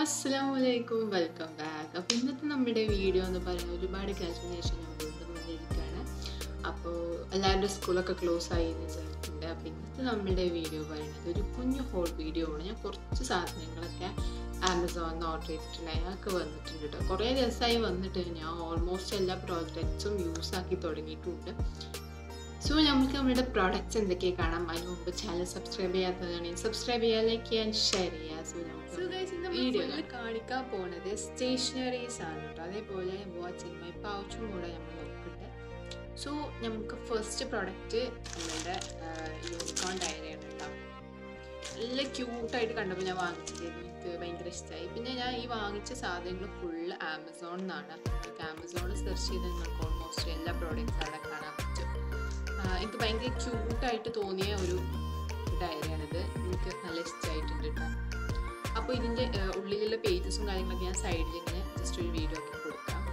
അസ്സാം വലൈക്കും welcome back അപ്പോൾ ഇന്നത്തെ നമ്മുടെ വീഡിയോ എന്ന് പറയുന്നത് ഒരുപാട് കാലത്തിന് ശേഷം ഞാൻ വീണ്ടും വന്നിരിക്കുകയാണ് അപ്പോൾ എല്ലാവരുടെ സ്കൂളൊക്കെ ക്ലോസ് ആയി എന്ന് വിചാരിക്കുന്നുണ്ട് അപ്പോൾ ഇന്നത്തെ നമ്മുടെ വീഡിയോ പറയുന്നത് ഒരു കുഞ്ഞു ഹോൾ വീഡിയോ ആണ് ഞാൻ കുറച്ച് സാധനങ്ങളൊക്കെ ആമസോണിൽ ഓർഡർ ചെയ്തിട്ടുണ്ടായി അതൊക്കെ വന്നിട്ടുണ്ട് കേട്ടോ കുറേ ദിവസമായി വന്നിട്ട് ഞാൻ ഓൾമോസ്റ്റ് എല്ലാ പ്രോജക്ട്സും യൂസ് ആക്കി തുടങ്ങിയിട്ടുണ്ട് സോ നമുക്ക് നമ്മുടെ പ്രോഡക്റ്റ്സ് എന്തൊക്കെയാണ് കാണാം അതിന് മുമ്പ് ചാനൽ സബ്സ്ക്രൈബ് ചെയ്യാത്തതാണെങ്കിൽ സബ്സ്ക്രൈബ് ചെയ്യുക ലൈക്ക് ചെയ്യാൻ ഷെയർ ചെയ്യുക സോ നമുക്ക് വീഡിയോ കാണിക്കാൻ പോണത് സ്റ്റേഷനറീസ് ആണ് കേട്ടോ അതേപോലെ വാട്സ് ഇൻ മൈ പൗച്ചും കൂടെ നമ്മൾ നോക്കട്ടെ സോ നമുക്ക് ഫസ്റ്റ് പ്രോഡക്റ്റ് നമ്മളുടെ യൂണിക്കോൺ ഡയറിയാണ് കേട്ടോ നല്ല ക്യൂട്ടായിട്ട് കണ്ടപ്പോൾ ഞാൻ വാങ്ങിച്ചിട്ടായിരുന്നു എനിക്ക് ഭയങ്കര ഇഷ്ടമായി പിന്നെ ഞാൻ ഈ വാങ്ങിച്ച സാധനങ്ങൾ ഫുള്ള് ആമസോണിൽ നിന്നാണ് നമുക്ക് ആമസോണിൽ സെർച്ച് ചെയ്താൽ നമുക്ക് ഓൾമോസ്റ്റ് എല്ലാ പ്രോഡക്റ്റ്സും അവിടെ കാണാൻ പറ്റും ആ, എനിക്ക് ഭയങ്കര ക്യൂട്ടായിട്ട് തോന്നിയ ഒരു ഡയറിയാണിത് എനിക്ക് നല്ല ഇഷ്ടമായിട്ടുണ്ട് കേട്ടോ അപ്പോൾ ഇതിൻ്റെ ആ, ഉള്ളിലുള്ള പേജസും കാര്യങ്ങളൊക്കെ ഞാൻ സൈഡിൽ ഇങ്ങനെ ജസ്റ്റ് ഒരു വീഡിയോ ഒക്കെ കൊടുക്കാം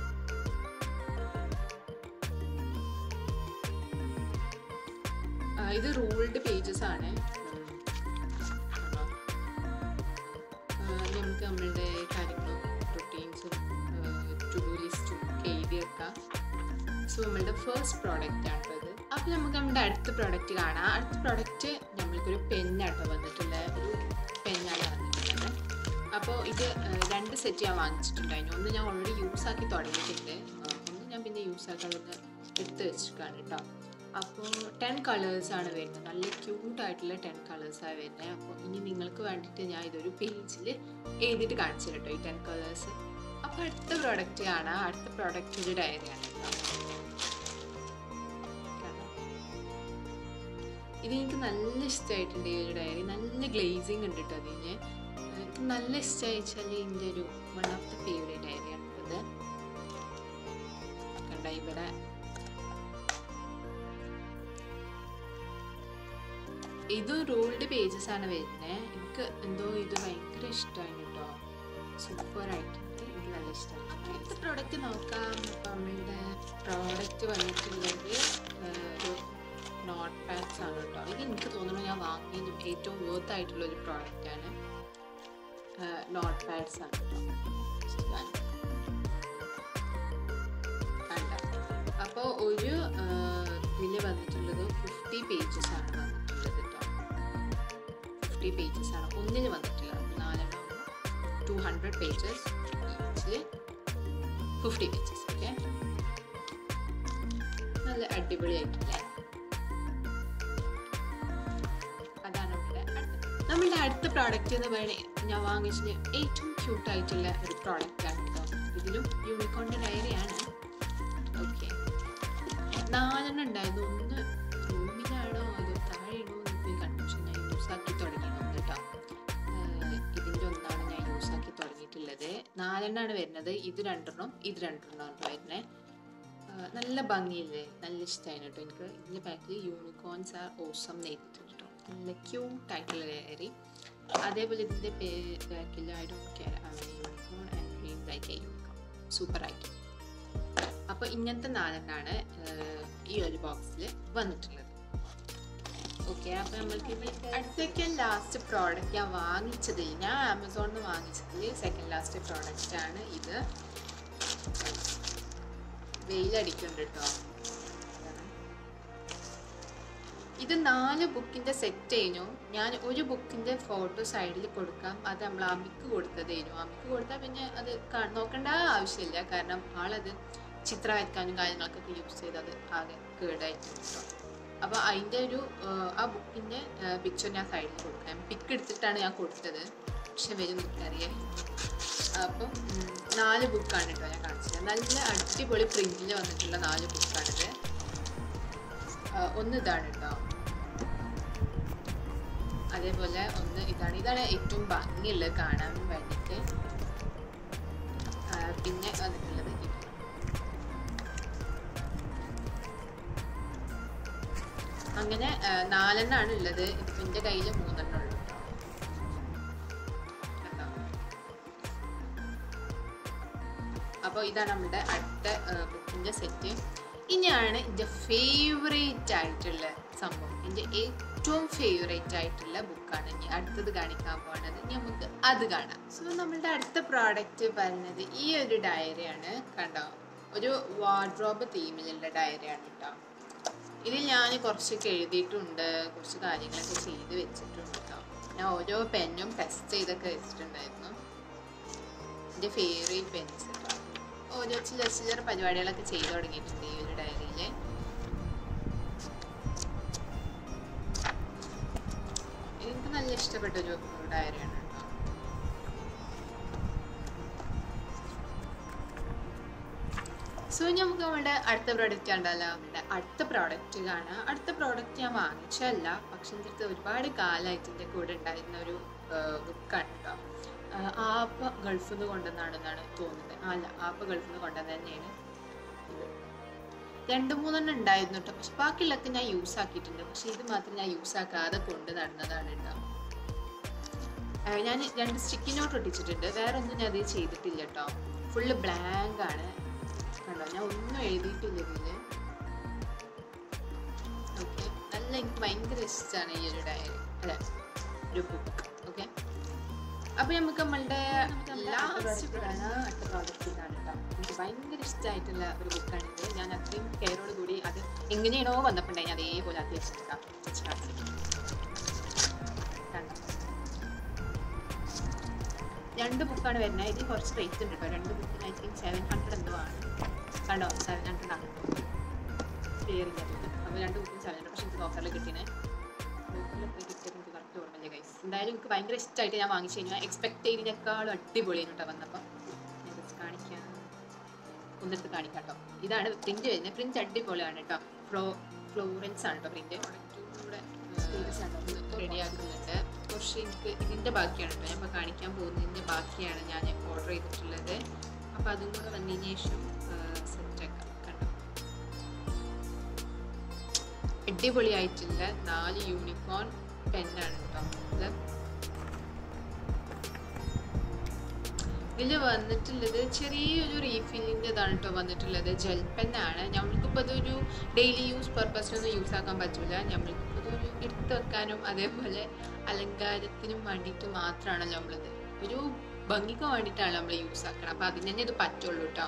ആ, ഇത് റൂൾഡ് പേജസ് ആണ് ഉം. കണ്ടോ? ആ, നമുക്ക് നമ്മളുടെ കാര്യങ്ങളും റൊട്ടീൻസും ടു ഡു ലിസ്റ്റും ഒക്കെ എഴുതി വെക്കാം സോ നമ്മളുടെ ഫസ്റ്റ് പ്രോഡക്റ്റ് ആട്ടോ ഇത് അപ്പോൾ നമുക്ക് നമ്മുടെ അടുത്ത പ്രോഡക്റ്റ് കാണാം അടുത്ത പ്രോഡക്റ്റ് നമ്മൾക്കൊരു പെന്നാട്ടോ വന്നിട്ടുള്ള ഒരു പെന്നാണ് വന്നിട്ടുള്ളത് അപ്പോൾ ഇത് ആ, രണ്ട് സെറ്റ് ഞാൻ വാങ്ങിച്ചിട്ടുണ്ടായിരുന്നു ഒന്ന് ഞാൻ ഓൾറെഡി യൂസ് ആക്കി തുടങ്ങിയിട്ടുണ്ട് ആ, ഒന്ന് ഞാൻ പിന്നെ യൂസ് ആക്കാതെ ഒന്ന് എടുത്ത് വെച്ചിട്ടാണ് കേട്ടോ അപ്പോൾ ടെൻ കളേഴ്സാണ് വരുന്നത് നല്ല ക്യൂട്ടായിട്ടുള്ള ടെൻ കളേഴ്സാണ് വരുന്നത് അപ്പോൾ ഇനി നിങ്ങൾക്ക് വേണ്ടിയിട്ട് ഞാൻ ഇതൊരു പേജിൽ എഴുതിയിട്ട് കാണിച്ചു തരാം കേട്ടോ ഈ ടെൻ കളേഴ്സ് അപ്പോൾ അടുത്ത പ്രോഡക്റ്റ് കാണാം അടുത്ത പ്രോഡക്റ്റ് ഒരു ഡയറിയാണ് കേട്ടോ കാണാം. ഇത് എനിക്ക് നല്ല ഇഷ്ടമായിട്ടുണ്ട് ഈ ഒരു ഡയറി നല്ല ഗ്ലേസിങ് ഉണ്ട് കേട്ടോ അതിന് എനിക്ക് നല്ല ഇഷ്ടമായി വെച്ചാൽ ഇതിൻ്റെ ഒരു വൺ ഓഫ് ദ ഫേവറേറ്റ് ഡയറിയാണ് ഇത് കണ്ട ഇവിടെ ഇത് റൂൾഡ് പേജസ് ആണ് വരുന്നത് എനിക്ക് എന്തോ ഇത് ഭയങ്കര ഇഷ്ടമാണ് കേട്ടോ സൂപ്പർ ആയിട്ടുണ്ട് എനിക്ക് നല്ല ഇഷ്ടമായി അടുത്ത പ്രോഡക്റ്റ് നോക്കാം അപ്പം നമ്മളുടെ പ്രോഡക്റ്റ് വന്നിട്ടുള്ളത് ഏഹ്, ഒരു നോട്ട് പാഡ്സ് ആണ് കേട്ടോ ഇത് എനിക്ക് തോന്നുന്നു ഞാൻ വാങ്ങിയതും ഏറ്റവും വേർത്ത് ആയിട്ടുള്ള ഒരു പ്രോഡക്റ്റ് ആണ് നോട്ട് പാഡ്സ് ആണ് കേട്ടോ Just കാണിക്കാം. കണ്ട അപ്പോൾ ഒരു ഇതിൽ വന്നിട്ടുള്ളത് ഫിഫ്റ്റി പേജസ് ആണ് വന്നിട്ടുള്ളത് കേട്ടോ ഫിഫ്റ്റി പേജസ് ആണ് ഒന്നിന് വന്നിട്ടുള്ളത് അപ്പോൾ നാലെണ്ണം ടു ഹൺഡ്രഡ് പേജസ് ഈച്ചിൽ ഫിഫ്റ്റി പേജസ് ഓക്കെ നല്ല അടിപൊളിയായിട്ടില്ലേ അതാണ് നമ്മുടെ അടുത്ത നമ്മളുടെ അടുത്ത പ്രോഡക്റ്റ് എന്ന് പറയുന്നത് ഞാൻ വാങ്ങിച്ചത് ഏറ്റവും ക്യൂട്ടായിട്ടുള്ള ഒരു പ്രോഡക്റ്റ് ആണ് കേട്ടോ ഇതിലും യൂണിക്കോണിൻ്റെ ഡയറിയാണ് ഓക്കെ നാലെണ്ണം ഉണ്ടായിരുന്നു ഒന്ന് റൂമിലാണോ അതോ താഴെയാണോ എന്നൊക്കെ കൺഫ്യൂഷൻ ഞാൻ യൂസ് ആക്കി തുടങ്ങിയിരുന്നു കേട്ടോ ഏഹ് ഇതിൻ്റെ ഒന്നാണ് ഞാൻ യൂസ് ആക്കി തുടങ്ങിയിട്ടുള്ളത് നാലെണ്ണമാണ് വരുന്നത് ഇത് രണ്ടെണ്ണം ഇത് രണ്ടെണ്ണമാണ് കേട്ടോ വരുന്നത് ആഹ് നല്ല ഭംഗിയില്ലേ നല്ല ഇഷ്ടമായിരുന്നു കേട്ടോ എനിക്ക് ഇതിൻ്റെ ബാക്കിൽ യൂണിക്കോൺസ് ആർ ഓസം നെയ്തിട്ടുണ്ട് കേട്ടോ നല്ല ക്യൂട്ടായിട്ടുള്ള ഡയറി അതേപോലെ ഇതിൻ്റെ ബാക്കിൽ I don't care unicorn and dream like a unicorn സൂപ്പറായിട്ട് അപ്പോൾ ഇങ്ങനത്തെ നാലെണ്ണാണ് ആഹ് ഈ ഒരു ബോക്സിൽ വന്നിട്ടുള്ളത് ഓക്കെ അപ്പോൾ നമ്മൾക്ക് ഇത് അടുത്തേക്ക് ലാസ്റ്റ് പ്രോഡക്റ്റ് ഞാൻ വാങ്ങിച്ചതിൽ ഞാൻ ആമസോണിൽ നിന്ന് വാങ്ങിച്ചതിൽ സെക്കൻഡ് ലാസ്റ്റ് പ്രോഡക്റ്റ് ആണ് ഇത് വെയിലടിക്കുന്നുണ്ട് കേട്ടോ ഇത് നാല് ബുക്കിന്റെ സെറ്റ് കഴിഞ്ഞു ഞാൻ ഒരു ബുക്കിന്റെ ഫോട്ടോ സൈഡിൽ കൊടുക്കാം അത് നമ്മൾ അമിക്ക് കൊടുത്തതേനു അമിക്ക് കൊടുത്താൽ പിന്നെ അത് കാ- നോക്കേണ്ട ആവശ്യമില്ല കാരണം ആളത് ചിത്ര വരയ്ക്കാനും കാര്യങ്ങൾക്കൊക്കെ യൂസ് ചെയ്ത് അത് ആകെ കേടായിട്ട് കേട്ടോ അപ്പോൾ അതിൻ്റെ ഒരു ആ, ആ ബുക്കിൻ്റെ പിക്ചർ ഞാൻ സൈഡിൽ കൊടുക്കാം പിക്ക് എടുത്തിട്ടാണ് ഞാൻ കൊടുത്തത് പക്ഷെ വരും എനിക്കറിയാം അപ്പം ഉം, നാല് ബുക്കാണ് കേട്ടോ ഞാൻ കാണിച്ചത് നല്ല അടിപൊളി പ്രിന്റിൽ വന്നിട്ടുള്ള നാല് ബുക്കാണിത് ആ, ഒന്ന് ഇതാണ് കേട്ടോ അതേപോലെ ഒന്ന് ഇതാണ് ഇതാണ് ഏറ്റവും ഭംഗിയുള്ളത് കാണാൻ വേണ്ടിയിട്ട് ആ, പിന്നെ വന്നിട്ടുള്ളത് ഇത് അങ്ങനെ ആ, നാലെണ്ണാണ് ഉള്ളത് ഇതിപ്പോൾ എൻ്റെ കയ്യിൽ മൂന്നെണ്ണം ഉള്ളു കേട്ടോ കണ്ടോ അപ്പോൾ ഇതാണ് നമ്മുടെ അടുത്ത ബുക്കിൻ്റെ സെറ്റ് ഇനിയാണ് എൻ്റെ ഫേവറേറ്റ് ആയിട്ടുള്ള സംഭവം എൻ്റെ ഏറ്റവും ഫേവറേറ്റ് ആയിട്ടുള്ള ബുക്കാണ് ഇനി അടുത്തത് കാണിക്കാൻ പോകുന്നത് ഇനി നമുക്ക് അത് കാണാം സോ നമ്മളുടെ അടുത്ത പ്രോഡക്റ്റ് പറയുന്നത് ഈ ഒരു ഡയറിയാണ് കണ്ടോ ഒരു വാർഡ്രോബ് തീമിലുള്ള ഡയറിയാണ് കേട്ടോ ഇതിൽ ഞാൻ കുറച്ചൊക്കെ എഴുതിയിട്ടുണ്ട് കുറച്ച് കാര്യങ്ങളൊക്കെ ചെയ്ത് വെച്ചിട്ടുണ്ട് കേട്ടോ ഞാൻ ഓരോ പെന്നും ടെസ്റ്റ് ചെയ്തൊക്കെ വെച്ചിട്ടുണ്ടായിരുന്നു എൻ്റെ ഫേവറേറ്റ് പെൻസ് കേട്ടോ ഓരോ ചില ചില്ലറ പരിപാടികളൊക്കെ ചെയ്തു തുടങ്ങിയിട്ടുണ്ട് ഈ ഒരു ഡയറിയിൽ എനിക്ക് നല്ല ഇഷ്ടപ്പെട്ട ഒരു ഡയറിയാണ് കേട്ടോ സോ നമുക്ക് നമ്മുടെ അടുത്ത പ്രോഡക്റ്റ് കണ്ടല്ലോ നമ്മുടെ അടുത്ത പ്രോഡക്റ്റ് കാണാം അടുത്ത പ്രോഡക്റ്റ് ഞാൻ വാങ്ങിച്ചല്ല പക്ഷെ എൻ്റെ അടുത്ത് ഒരുപാട് കാലമായിട്ട് എൻ്റെ കൂടെ ഉണ്ടായിരുന്ന ഒരു ബുക്കാണ് കേട്ടോ ആപ്പ ഗൾഫിൽ നിന്ന് കൊണ്ടുവന്നാണെന്നാണ് തോന്നുന്നത് ആ, അല്ല ആപ്പ ഗൾഫിൽ നിന്ന് കൊണ്ടുവന്നത് തന്നെയാണ് ഇത് രണ്ട് മൂന്നെണ്ണം ഉണ്ടായിരുന്നു കേട്ടോ പക്ഷെ ബാക്കിയുള്ളതൊക്കെ ഞാൻ യൂസ് ആക്കിയിട്ടുണ്ട് പക്ഷെ ഇത് മാത്രം ഞാൻ യൂസ് ആക്കാതെ കൊണ്ട് നടന്നതാണ് കേട്ടോ ആ, ഞാൻ രണ്ട് സ്റ്റിക്കി നോട്ട് ഒട്ടിച്ചിട്ടുണ്ട് വേറെ ഒന്നും ഞാൻ അത് ചെയ്തിട്ടില്ല കേട്ടോ ഫുള്ള് ബ്ലാങ്ക് ആണ് കണ്ടോ ഞാൻ ഒന്നും എഴുതിയിട്ടില്ല ഇതില് ഓക്കെ നല്ല എനിക്ക് ഭയങ്കര ഇഷ്ടമാണ് ഈ ഒരു ഡയറി അല്ലെ ഒരു ബുക്ക് ഓക്കെ അപ്പൊ നമുക്ക് നമ്മളുടെ ലാസ്റ്റ് അടുത്ത പ്രോഡക്റ്റ് ഇതാണ് കേട്ടോ എനിക്ക് ഭയങ്കര ഇഷ്ടമായിട്ടുള്ള ഒരു ബുക്കാണ് ഇത് ഞാൻ അത്രയും കെയറോട് കൂടി അത് എങ്ങനെയാണോ വന്നപ്പോണ്ടായി ഞാൻ അതേപോലെ ആക്കി വെച്ചിട്ടാ കണ്ടോ രണ്ട് ബുക്കാണ് വരുന്നത് ഇതിൽ കുറച്ച് റേറ്റ് ഉണ്ട് കേട്ടോ രണ്ട് ബുക്കിന് ഐ തിങ്ക് സെവൻ ഹൺഡ്രഡ് എന്തോ ആണ് കണ്ടോ സെവൻ ഹൺഡ്രഡ് ആണ് ക്ലിയറിംഗ് അതുകൊണ്ട് അപ്പോൾ രണ്ട് ബുക്കും സെവൻ ഹൺഡ്രഡ് പക്ഷേ എനിക്ക് ഓഫറിൽ കിട്ടിയത് ഓഫറിൽ എത്ര കിട്ടിയത് എനിക്ക് കറക്റ്റ് ഓർമ്മയില്ല ഗൈസ് എന്തായാലും എനിക്ക് ഭയങ്കര ഇഷ്ടമായിട്ട് ഞാൻ വാങ്ങിച്ചു കഴിഞ്ഞാൽ എക്സ്പെക്ട് ചെയ്തതിനേക്കാളും അടിപൊളിയാണ് കേട്ടോ വന്നപ്പോൾ ഞാൻ ജസ്റ്റ് കാണിക്കാം ഒന്നെടുത്ത് കാണിക്കാം കേട്ടോ ഇതാണ് പ്രിന്റ് വരുന്നത് പ്രിന്റ് അടിപൊളിയാണ് കേട്ടോ ഫ്ലോ ഫ്ലോറൻസ് ആണ് കേട്ടോ പ്രിന്റ് കൂടെ റെഡിയാക്കുന്നുണ്ട് കുറച്ച് എനിക്ക് ഇതിൻ്റെ ബാക്കിയാണ് കേട്ടോ ഞാൻ ഇപ്പോൾ കാണിക്കാൻ പോകുന്നതിൻ്റെ ബാക്കിയാണ് ഞാൻ ഓർഡർ ചെയ്തിട്ടുള്ളത് അപ്പോൾ അതും കൂടെ വന്നതിന് ശേഷം സെറ്റാക്കാം കണ്ടോ അടിപൊളിയായിട്ടുള്ള നാല് യൂണിക്കോൺ പെന്നാണ് കേട്ടോ ഇത് ഇതിൽ വന്നിട്ടുള്ളത് ചെറിയൊരു റീഫില്ലിൻ്റെതാണ് കേട്ടോ വന്നിട്ടുള്ളത് ജെൽ പെന്നാണ് നമ്മൾക്കിപ്പോൾ അതൊരു ഡെയിലി യൂസ് പർപ്പസിനൊന്നും യൂസ് ആക്കാൻ പറ്റില്ല നമ്മൾക്കിപ്പോൾ ഇതൊരു എടുത്ത് വെക്കാനും അതേപോലെ അലങ്കാരത്തിനും വേണ്ടിയിട്ട് മാത്രമാണല്ലോ നമ്മളിത് ഒരു ഭംഗിക്ക് വേണ്ടിയിട്ടാണ് നമ്മൾ യൂസ് ആക്കണം അപ്പം അതിന് തന്നെ ഇത് പറ്റുള്ളൂ കേട്ടോ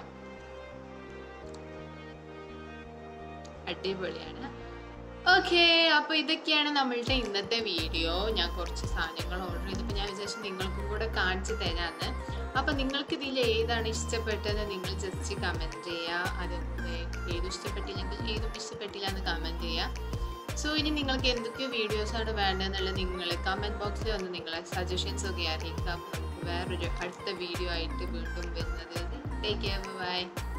അടിപൊളിയാണ് ഓക്കെ അപ്പൊ ഇതൊക്കെയാണ് നമ്മളുടെ ഇന്നത്തെ വീഡിയോ ഞാൻ കുറച്ച് സാധനങ്ങൾ ഓർഡർ ചെയ്തപ്പോൾ ഞാൻ വിചാരിച്ചു നിങ്ങൾക്കും കൂടെ കാണിച്ചു തരാന്ന് അപ്പൊ നിങ്ങൾക്ക് ഇതിൽ ഏതാണ് ഇഷ്ടപ്പെട്ടത് നിങ്ങൾ ജസ്റ്റ് കമന്റ് ചെയ്യുക അത് ഏതും ഇഷ്ടപ്പെട്ടില്ലെങ്കിൽ ഏതും ഇഷ്ടപ്പെട്ടില്ല എന്ന് കമന്റ് ചെയ്യുക സോ ഇനി നിങ്ങൾക്ക് എന്തൊക്കെ വീഡിയോസാണ് വേണ്ടതെന്നുള്ളത് നിങ്ങൾ കമന്റ് ബോക്സിൽ വന്ന് നിങ്ങളെ സജഷൻസ് ഒക്കെ അറിയിക്കുക അപ്പോൾ നമുക്ക് വേറൊരു അടുത്ത വീഡിയോ ആയിട്ട് വീണ്ടും വരുന്നത് ടേക്ക് കെയർ ബൈ